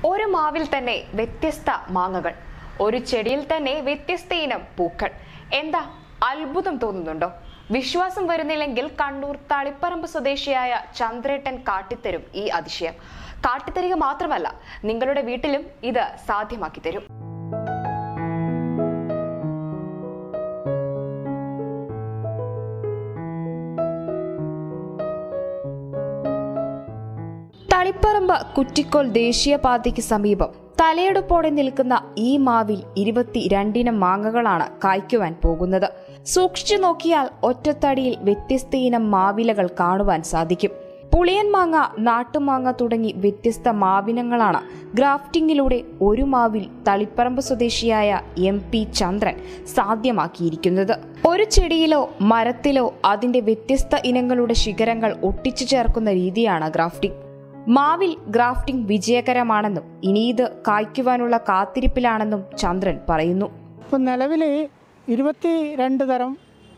ഒരു മാവിൽ തന്നെ വ്യത്യസ്ത മാങ്ങകൾ ഒരു ചെടിയിൽ തന്നെ വ്യത്യസ്ത ഇനം പൂക്കൾ എന്താ അത്ഭുതം തോന്നുന്നുണ്ടോ വിശ്വാസം വരുന്നില്ലെങ്കിൽ കണ്ണൂർ തളിപ്പറമ്പ് സ്വദേശിയായ ചന്ദ്രേട്ടൻ കാട്ടിത്തരും ഈ അതിശയം കാട്ടിത്തരിക മാത്രമല്ല നിങ്ങളുടെ വീട്ടിലും ഇത് സാധ്യമാക്കി തരും തളിപ്പറമ്പ് കുറ്റിക്കോൽ ദേശീയപാതയ്ക്ക് സമീപം തലയെടുപ്പോടെ നിൽക്കുന്ന ഈ മാവിൽ ഇരുപത്തിരണ്ടിനം മാങ്ങകളാണ് കായ്ക്കുവാൻ പോകുന്നത് സൂക്ഷിച്ചു നോക്കിയാൽ ഒറ്റത്തടിയിൽ വ്യത്യസ്ത ഇനം മാവിലകൾ കാണുവാൻ സാധിക്കും പുളിയൻ മാങ്ങ നാട്ടുമാങ്ങ തുടങ്ങി വ്യത്യസ്ത മാവിനങ്ങളാണ് ഗ്രാഫ്റ്റിംഗിലൂടെ ഒരു മാവിൽ തളിപ്പറമ്പ് സ്വദേശിയായ എം പി ചന്ദ്രൻ സാധ്യമാക്കിയിരിക്കുന്നത് ഒരു ചെടിയിലോ മരത്തിലോ അതിന്റെ വ്യത്യസ്ത ഇനങ്ങളുടെ ശിഖരങ്ങൾ ഒട്ടിച്ചു ചേർക്കുന്ന രീതിയാണ് ഗ്രാഫ്റ്റിംഗ് മാവിൽ ഗ്രാഫ്റ്റിംഗ് വിജയകരമാണെന്നും ഇനി ഇത് കായ്ക്കുവാനുള്ള കാത്തിരിപ്പിലാണെന്നും ചന്ദ്രൻ പറയുന്നു ഇപ്പം നിലവിൽ ഇരുപത്തി രണ്ട് തരം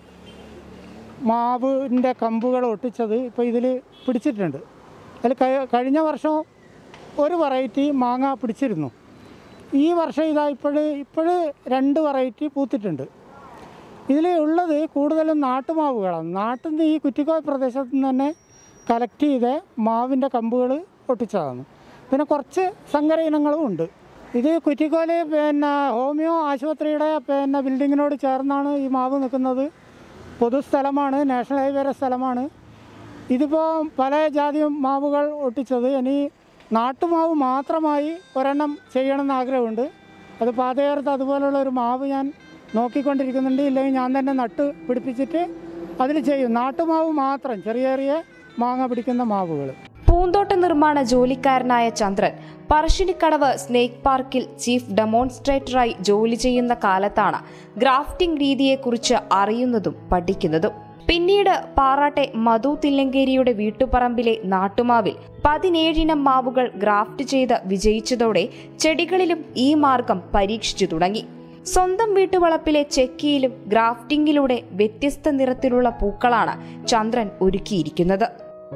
മാവിൻ്റെ കമ്പുകൾ ഒട്ടിച്ചത് ഇപ്പോൾ ഇതിൽ പിടിച്ചിട്ടുണ്ട് അതിൽ കഴി- കഴിഞ്ഞ വർഷം ഒരു വെറൈറ്റി മാങ്ങ പിടിച്ചിരുന്നു ഈ വർഷം ഇതാ ഇപ്പോൾ ഇപ്പോൾ രണ്ട് വെറൈറ്റി പൂത്തിട്ടുണ്ട് ഇതിൽ ഉള്ളത് കൂടുതലും നാട്ടുമാവുകളാണ് നാട്ടിൽ നിന്ന് ഈ കുറ്റിക്കോയ പ്രദേശത്ത് നിന്ന് തന്നെ കളക്ട് ചെയ്ത മാവിൻ്റെ കമ്പുകൾ ഒട്ടിച്ചതാണ് പിന്നെ കുറച്ച് സങ്കര ഇനങ്ങളും ഉണ്ട് ഇത് കുറ്റിക്കോല് പിന്നെ ഹോമിയോ ആശുപത്രിയുടെ പിന്നെ ബിൽഡിങ്ങിനോട് ചേർന്നാണ് ഈ മാവ് നിൽക്കുന്നത് പൊതുസ്ഥലമാണ് നാഷണൽ ഹൈവേയുടെ സ്ഥലമാണ് ഇതിപ്പോൾ പല ജാതി മാവുകൾ ഒട്ടിച്ചത് ഇനി നാട്ടുമാവ് മാത്രമായി ഒരെണ്ണം ചെയ്യണമെന്ന് ആഗ്രഹമുണ്ട് അത് പാതയോരത്ത് അതുപോലുള്ള ഒരു മാവ് ഞാൻ നോക്കിക്കൊണ്ടിരിക്കുന്നുണ്ട് ഇല്ലെങ്കിൽ ഞാൻ തന്നെ നട്ട് പിടിപ്പിച്ചിട്ട് അതിൽ ചെയ്യും നാട്ടുമാവ് മാത്രം ചെറിയ ചെറിയ മാങ്ങ പിടിക്കുന്ന മാവുകൾ പൂന്തോട്ട നിർമ്മാണ ജോലിക്കാരനായ ചന്ദ്രൻ പറശ്ശിനിക്കടവ് സ്നേക്ക് പാർക്കിൽ ചീഫ് ഡെമോൺസ്ട്രേറ്ററായി ജോലി ചെയ്യുന്ന കാലത്താണ് ഗ്രാഫ്റ്റിംഗ് രീതിയെക്കുറിച്ച് അറിയുന്നതും പഠിക്കുന്നതും പിന്നീട് പാറാട്ടെ മധു തില്ലങ്കേരിയുടെ വീട്ടുപറമ്പിലെ നാട്ടുമാവിൽ പതിനേഴിനം മാവുകൾ ഗ്രാഫ്റ്റ് ചെയ്ത് വിജയിച്ചതോടെ ചെടികളിലും ഈ മാർഗം പരീക്ഷിച്ചു തുടങ്ങി സ്വന്തം വീട്ടുവളപ്പിലെ ചെക്കിയിലും ഗ്രാഫ്റ്റിംഗിലൂടെ വ്യത്യസ്ത നിറത്തിലുള്ള പൂക്കളാണ് ചന്ദ്രൻ ഒരുക്കിയിരിക്കുന്നത്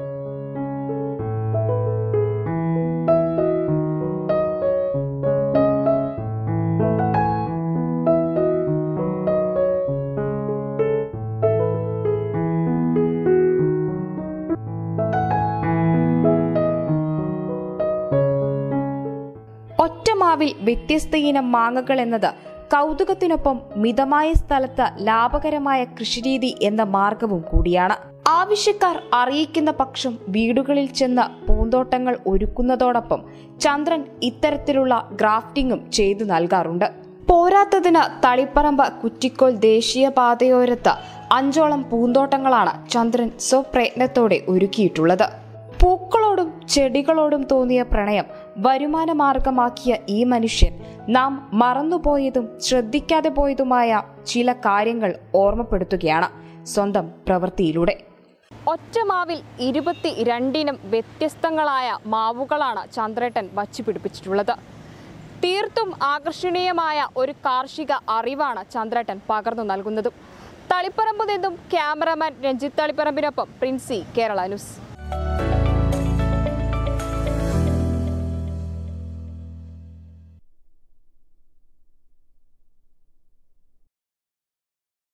ഒറ്റമാവിൽ വ്യത്യസ്ത ഇനം മാങ്ങകൾ എന്നത് കൗതുകത്തിനൊപ്പം മിതമായ സ്ഥലത്ത് ലാഭകരമായ കൃഷിരീതി എന്ന മാർഗവും കൂടിയാണ് ആവശ്യക്കാർ അറിയിക്കുന്ന പക്ഷം വീടുകളിൽ ചെന്ന് പൂന്തോട്ടങ്ങൾ ഒരുക്കുന്നതോടൊപ്പം ചന്ദ്രൻ ഇത്തരത്തിലുള്ള ഗ്രാഫ്റ്റിംഗും ചെയ്തു നൽകാറുണ്ട് പോരാത്തതിന് തളിപ്പറമ്പ് കുറ്റിക്കോൽ ദേശീയപാതയോരത്ത് അഞ്ചോളം പൂന്തോട്ടങ്ങളാണ് ചന്ദ്രൻ സ്വപ്രയത്നത്തോടെ ഒരുക്കിയിട്ടുള്ളത് പൂക്കളോടും ചെടികളോടും തോന്നിയ പ്രണയം വരുമാന മാർഗമാക്കിയ ഈ മനുഷ്യൻ നാം മറന്നുപോയതും ശ്രദ്ധിക്കാതെ പോയതുമായ ചില കാര്യങ്ങൾ ഓർമ്മപ്പെടുത്തുകയാണ് സ്വന്തം പ്രവൃത്തിയിലൂടെ ഒറ്റമാവിൽ ഇരുപത്തി രണ്ടിനും വ്യത്യസ്തങ്ങളായ മാവുകളാണ് ചന്ദ്രേട്ടൻ വച്ചു പിടിപ്പിച്ചിട്ടുള്ളത് തീർത്തും ആകർഷണീയമായ ഒരു കാർഷിക അറിവാണ് ചന്ദ്രേട്ടൻ പകർന്നു നൽകുന്നതും തളിപ്പറമ്പ് നിന്നും ക്യാമറാമാൻ രഞ്ജിത്ത് തളിപ്പറമ്പിനൊപ്പം പ്രിൻസി കേരള ന്യൂസ്